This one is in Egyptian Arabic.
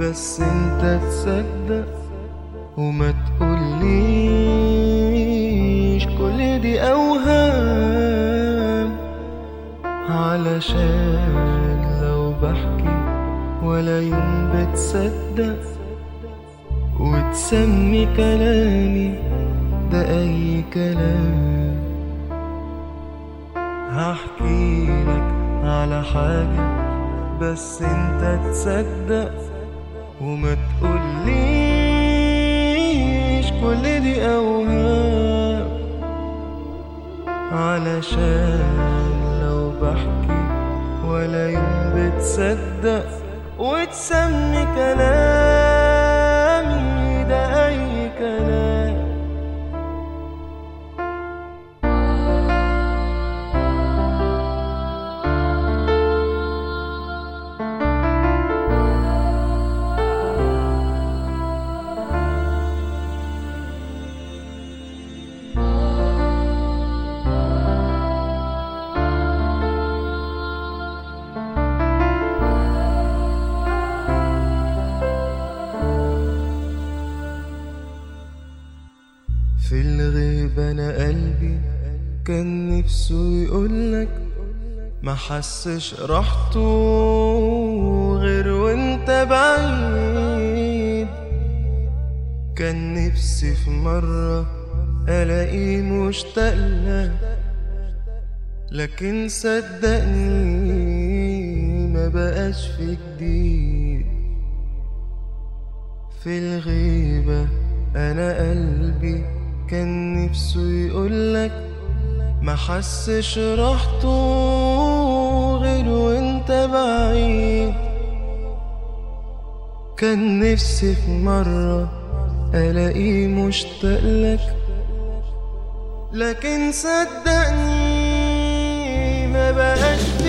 بس انت تصدق وما تقوليش كل دي اوهام علشان لو بحكي ولا يوم بتصدق وتسمي كلامي ده اي كلام هحكي لك على حاجة بس انت تصدق وما تقوليش كل دي اوهام علشان لو بحكي ولا يوم بتصدق وتسمي كلامي ده اي كلام في الغيبة أنا قلبي كان نفسه يقولك ما حسش راحته غير وانت بعيد كان نفسي في مرة ألاقيه مشتاق لك لكن صدقني ما بقاش في جديد في الغيبة أنا قلبي كان نفسه يقولك ما حسش راحته غير وانت بعيد كان نفسي في مرة ألاقيه مشتاق لك لكن صدقني ما بقاش